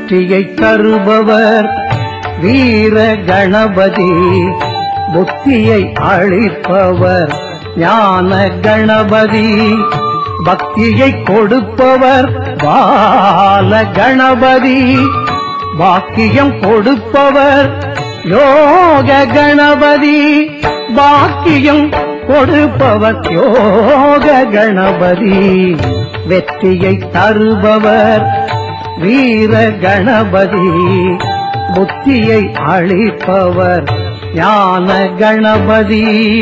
வெற்றியை தருபவர் வீர கணபதி புத்தியை அளிப்பவர் ஞான கணபதி பக்தியை கொடுப்பவர் பால கணபதி பாக்கியம் கொடுப்பவர் யோக கணபதி பாக்கியம் கொடுப்பவர் யோக கணபதி வெற்றியை தருபவர் வீர கணபதி புத்தியை அளிப்பவர் ஞான கணபதி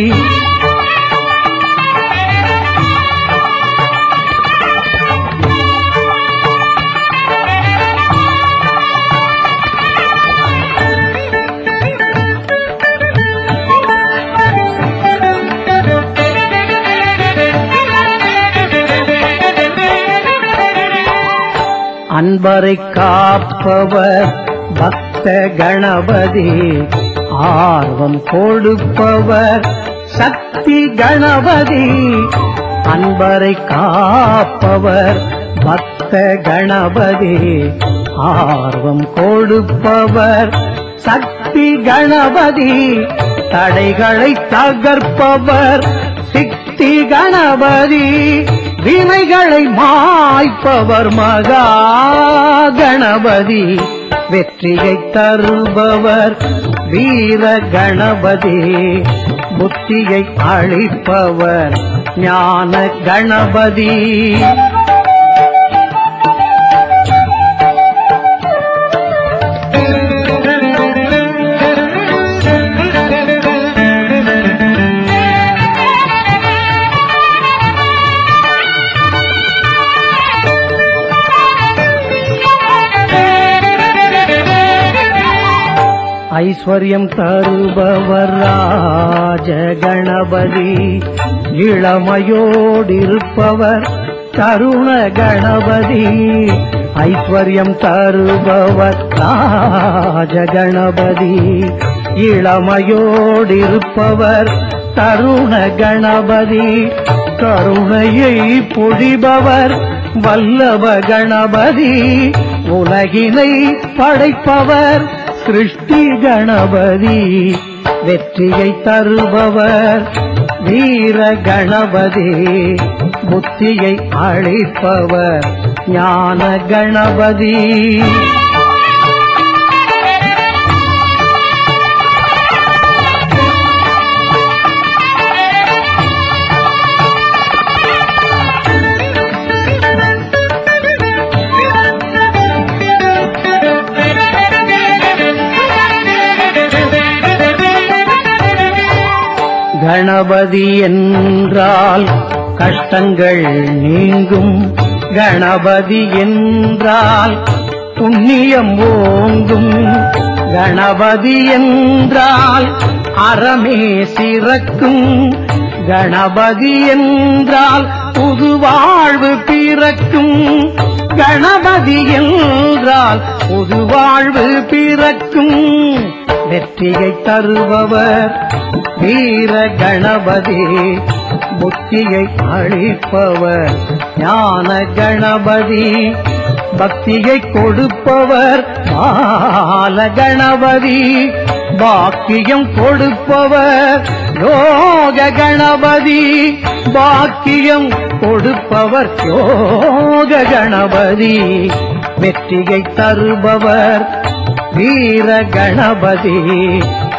அன்பரை காப்பவர் பக்த கணபதி ஆர்வம் கொடுப்பவர் சக்தி கணபதி அன்பரை காப்பவர் பக்த கணபதி ஆர்வம் கொடுப்பவர் சக்தி கணபதி தடைகளை தகர்ப்பவர் சித்தி கணபதி வினைகளை மாய்ப்பவர் மகா கணபதி வெற்றியை தருபவர் வீர கணபதி புத்தியை அளிப்பவர் ஞான கணபதி ஐஸ்வர்யம் தருபவர் ராஜ கணபதி இளமையோடிருப்பவர் தருண கணபதி ஐஸ்வர்யம் தருபவர் ராஜ கணபதி இளமையோடிருப்பவர் தருண கணபதி கருணையை பொழிபவர் வல்லவ கணபதி உலகினை படைப்பவர் சிருஷ்டி கணபதி வெற்றியை தருபவர் வீர கணபதி புத்தியை அளிப்பவர் ஞான கணபதி கணபதி என்றால் கஷ்டங்கள் நீங்கும் கணபதி என்றால் புண்ணியம் ஓங்கும் கணபதி என்றால் அறமே சிறக்கும் கணபதி என்றால் புது வாழ்வு பிறக்கும் கணபதி என்றால் புது வாழ்வு பிறக்கும் வெற்றியை தருபவர் வீர கணபதி புத்தியை அளிப்பவர் ஞான கணபதி பக்தியை கொடுப்பவர் பால கணபதி பாக்கியம் கொடுப்பவர் யோக கணபதி பாக்கியம் கொடுப்பவர் யோக கணபதி வெற்றியை தருபவர் வீர கணபதி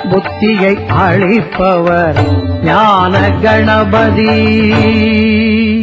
புத்தியை அளிப்பவர் ஞான கணபதி